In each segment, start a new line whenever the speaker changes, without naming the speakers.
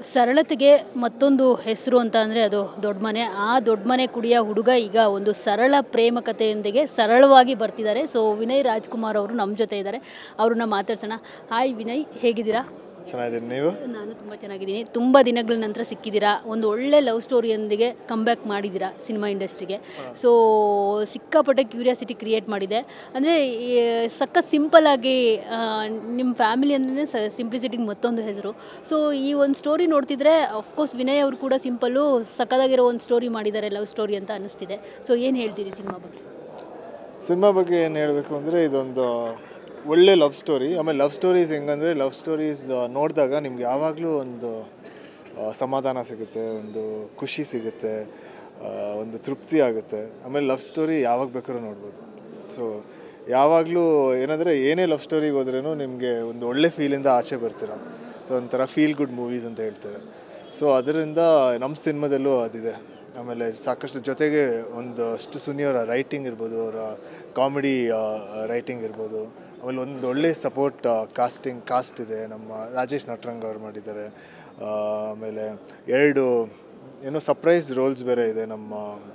ಸರಳತೆಗೆ ಮತ್ತೊಂದು ಹೆಸರು ಅಂತ ಅಂದರೆ ಅದು ದೊಡ್ಡ ಮನೆ ಆ ದೊಡ್ಡ ಮನೆ ಕುಡಿಯ ಹುಡುಗ ಈಗ ಒಂದು ಸರಳ ಪ್ರೇಮ ಕಥೆಯೊಂದಿಗೆ ಸರಳವಾಗಿ ಬರ್ತಿದ್ದಾರೆ ಸೊ ವಿನಯ್ ರಾಜ್ಕುಮಾರ್ ಅವರು ನಮ್ಮ ಜೊತೆ ಇದ್ದಾರೆ ಅವ್ರನ್ನ ಮಾತಾಡ್ಸೋಣ ಹಾಯ್ ವಿನಯ್ ಹೇಗಿದ್ದೀರಾ
ಚೆನ್ನಾಗಿದ್ದೀನಿ ನೀವು
ನಾನು ತುಂಬ ಚೆನ್ನಾಗಿದ್ದೀನಿ ತುಂಬ ದಿನಗಳ ನಂತರ ಸಿಕ್ಕಿದ್ದೀರಾ ಒಂದು ಒಳ್ಳೆ ಲವ್ ಸ್ಟೋರಿಯೊಂದಿಗೆ ಕಮ್ಬ್ಯಾಕ್ ಮಾಡಿದ್ದೀರಾ ಸಿನಿಮಾ ಇಂಡಸ್ಟ್ರಿಗೆ ಸೊ ಸಿಕ್ಕಾಪಟ್ಟೆ ಕ್ಯೂರಿಯಾಸಿಟಿ ಕ್ರಿಯೇಟ್ ಮಾಡಿದೆ ಅಂದರೆ ಸಕ್ಕ ಸಿಂಪಲ್ಲಾಗಿ ನಿಮ್ಮ ಫ್ಯಾಮಿಲಿ ಅಂದರೆ ಸ ಸಿಂಪ್ಲಿಸಿಟಿಗೆ ಮತ್ತೊಂದು ಹೆಸರು ಸೊ ಈ ಒಂದು ಸ್ಟೋರಿ ನೋಡ್ತಿದ್ರೆ ಅಫ್ಕೋರ್ಸ್ ವಿನಯ್ ಅವರು ಕೂಡ ಸಿಂಪಲ್ಲು ಸಕ್ಕದಾಗಿರೋ ಒಂದು ಸ್ಟೋರಿ ಮಾಡಿದ್ದಾರೆ ಲವ್ ಸ್ಟೋರಿ ಅಂತ ಅನ್ನಿಸ್ತಿದೆ ಸೊ ಏನು ಹೇಳ್ತೀರಿ ಸಿನಿಮಾ ಬಗ್ಗೆ
ಸಿನಿಮಾ ಬಗ್ಗೆ ಏನು ಹೇಳಬೇಕು ಅಂದರೆ ಇದೊಂದು ಒಳ್ಳೆ ಲವ್ ಸ್ಟೋರಿ ಆಮೇಲೆ ಲವ್ ಸ್ಟೋರೀಸ್ ಹೆಂಗಂದರೆ ಲವ್ ಸ್ಟೋರೀಸ್ ನೋಡಿದಾಗ ನಿಮ್ಗೆ ಯಾವಾಗಲೂ ಒಂದು ಆ, ಸಮಾಧಾನ ಸಿಗುತ್ತೆ ಒಂದು ಖುಷಿ ಸಿಗುತ್ತೆ ಆ, ಒಂದು ತೃಪ್ತಿ ಆಗುತ್ತೆ ಆಮೇಲೆ ಲವ್ ಸ್ಟೋರಿ ಯಾವಾಗ ಬೇಕಾದ್ರೂ ನೋಡ್ಬೋದು ಸೊ ಯಾವಾಗಲೂ ಏನಂದರೆ ಏನೇ ಲವ್ ಸ್ಟೋರಿಗೆ ಹೋದ್ರೂ ನಿಮಗೆ ಒಂದು ಒಳ್ಳೆ ಫೀಲಿಂದ ಆಚೆ ಬರ್ತೀರ ಸೊ ಒಂಥರ ಫೀಲ್ ಗುಡ್ ಮೂವೀಸ್ ಅಂತ ಹೇಳ್ತಾರೆ ಸೊ ಅದರಿಂದ ನಮ್ಮ ಸಿನಿಮಾದಲ್ಲೂ ಅದಿದೆ ಆಮೇಲೆ ಸಾಕಷ್ಟು ಜೊತೆಗೆ ಒಂದು ಅಷ್ಟು ಸುನಿಯವರ ರೈಟಿಂಗ್ ಇರ್ಬೋದು ಅವರ ಕಾಮಿಡಿ ರೈಟಿಂಗ್ ಇರ್ಬೋದು ಆಮೇಲೆ ಒಂದು ಒಳ್ಳೆ ಸಪೋರ್ಟ್ ಕಾಸ್ಟಿಂಗ್ ಕಾಸ್ಟ್ ಇದೆ ನಮ್ಮ ರಾಜೇಶ್ ನಟ್ರಂಗ್ ಅವ್ರು ಮಾಡಿದ್ದಾರೆ ಆ, ಆಮೇಲೆ ಎರಡು ಏನೋ ಸರ್ಪ್ರೈಸ್ ರೋಲ್ಸ್ ಬೇರೆ ಇದೆ ನಮ್ಮ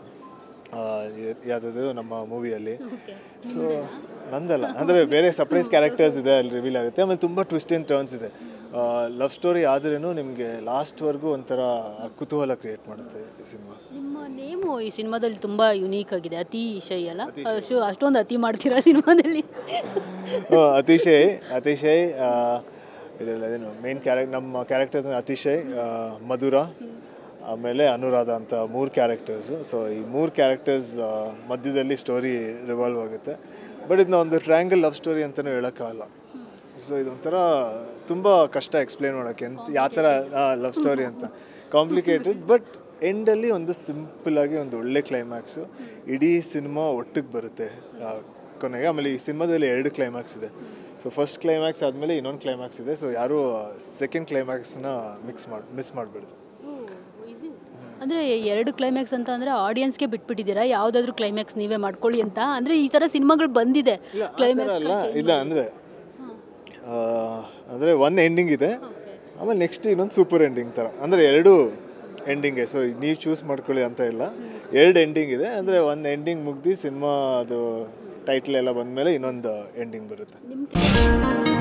ಯಾವುದಾದ್ರು ನಮ್ಮ ಮೂವಿಯಲ್ಲಿ ಸೊ ನಂದಲ್ಲ ಅಂದರೆ ಬೇರೆ ಸರ್ಪ್ರೈಸ್ ಕ್ಯಾರೆಕ್ಟರ್ಸ್ ಇದೆ ಅಲ್ಲಿ ರಿವೀಲ್ ಆಗುತ್ತೆ ಆಮೇಲೆ ತುಂಬ ಟ್ವಿಸ್ಟ್ ಆ್ಯಂಡ್ ಟರ್ನ್ಸ್ ಇದೆ ಲವ್ ಸ್ಟೋರಿ ಆದ್ರೂ ನಿಮಗೆ ಲಾಸ್ಟ್ವರೆಗೂ ಒಂಥರ ಕುತೂಹಲ ಕ್ರಿಯೇಟ್ ಮಾಡುತ್ತೆ ಈ ಸಿನಿಮಾ
ನಿಮ್ಮ ನೇಮು ಈ ಸಿನಿಮಾದಲ್ಲಿ ತುಂಬ ಯುನೀಕ್ ಆಗಿದೆ ಅತಿ ಶೈ ಅಲ್ಲ ಅಷ್ಟು ಅಷ್ಟೊಂದು ಅತಿ ಮಾಡ್ತೀರಾ ಸಿನಿಮಾದಲ್ಲಿ
ಅತಿಶಯ್ ಅತಿಶಯ್ ಇದರಲ್ಲಿ ಏನು ಮೇನ್ ಕ್ಯಾರೆಕ್ ನಮ್ಮ ಕ್ಯಾರೆಕ್ಟರ್ಸ್ ಅತಿಶಯ್ ಆ, ಮಧುರ ಆಮೇಲೆ ಅನುರಾಧ ಅಂತ ಮೂರು ಕ್ಯಾರೆಕ್ಟರ್ಸು ಸೊ ಈ ಮೂರು ಕ್ಯಾರೆಕ್ಟರ್ಸ್ ಮಧ್ಯದಲ್ಲಿ ಸ್ಟೋರಿ ರಿವಾಲ್ವ್ ಆಗುತ್ತೆ ಬಟ್ ಇದನ್ನ ಒಂದು ಟ್ರಯಾಂಗಲ್ ಲವ್ ಸ್ಟೋರಿ ಅಂತಲೂ ಹೇಳೋಕ್ಕಾಗಲ್ಲ ಸೊ ಇದೊಂಥರ ತುಂಬ ಕಷ್ಟ ಎಕ್ಸ್ಪ್ಲೇನ್ ಮಾಡೋಕ್ಕೆ ಎಂತ ಯಾವ ಥರ ಲವ್ ಸ್ಟೋರಿ ಅಂತ ಕಾಂಪ್ಲಿಕೇಟೆಡ್ ಬಟ್ ಎಂಡಲ್ಲಿ ಒಂದು ಸಿಂಪಲ್ ಆಗಿ ಒಂದು ಒಳ್ಳೆ ಕ್ಲೈಮ್ಯಾಕ್ಸು ಇಡೀ ಸಿನಿಮಾ ಒಟ್ಟಿಗೆ ಬರುತ್ತೆ ಆ, ಕೊನೆಗೆ ಆಮೇಲೆ ಈ ಸಿನಿಮಾದಲ್ಲಿ ಎರಡು ಕ್ಲೈಮ್ಯಾಕ್ಸ್ ಇದೆ ಸೊ ಫಸ್ಟ್ ಕ್ಲೈಮ್ಯಾಕ್ಸ್ ಆದಮೇಲೆ ಇನ್ನೊಂದು ಕ್ಲೈಮ್ಯಾಕ್ಸ್ ಇದೆ ಸೊ ಯಾರೂ ಸೆಕೆಂಡ್ ಕ್ಲೈಮ್ಯಾಕ್ಸ್ನ ಮಿಕ್ಸ್ ಮಾಡಿ ಮಿಸ್ ಮಾಡಬೇಡ್ದು
ಅಂದರೆ ಎರಡು ಕ್ಲೈಮ್ಯಾಕ್ಸ್ ಅಂತ ಅಂದರೆ ಆಡಿಯನ್ಸ್ಗೆ ಬಿಟ್ಬಿಟ್ಟಿದ್ದೀರಾ ಯಾವುದಾದ್ರೂ ಕ್ಲೈಮ್ಯಾಕ್ಸ್ ನೀವೇ ಮಾಡ್ಕೊಳ್ಳಿ ಅಂತ ಅಂದರೆ ಈ ಥರ ಸಿನಿಮಾಗಳು ಬಂದಿದೆ ಕ್ಲೈಮ್ಯಾಕ್ಸ್
ಅಲ್ಲ ಇಲ್ಲ ಅಂದರೆ ಅಂದರೆ ಒಂದು ಎಂಡಿಂಗ್ ಇದೆ ಆಮೇಲೆ ನೆಕ್ಸ್ಟ್ ಇನ್ನೊಂದು ಸೂಪರ್ ಎಂಡಿಂಗ್ ಥರ ಅಂದರೆ ಎರಡು ಎಂಡಿಂಗೆ ಸೊ ನೀವು ಚೂಸ್ ಮಾಡ್ಕೊಳ್ಳಿ ಅಂತ ಇಲ್ಲ ಎರಡು ಎಂಡಿಂಗ್ ಇದೆ ಅಂದರೆ ಒಂದು ಎಂಡಿಂಗ್ ಮುಗ್ದು ಸಿನಿಮಾ ಅದು ಟೈಟ್ಲ್ ಎಲ್ಲ ಬಂದಮೇಲೆ ಇನ್ನೊಂದು ಎಂಡಿಂಗ್ ಬರುತ್ತೆ
ನಿಮ್ಮ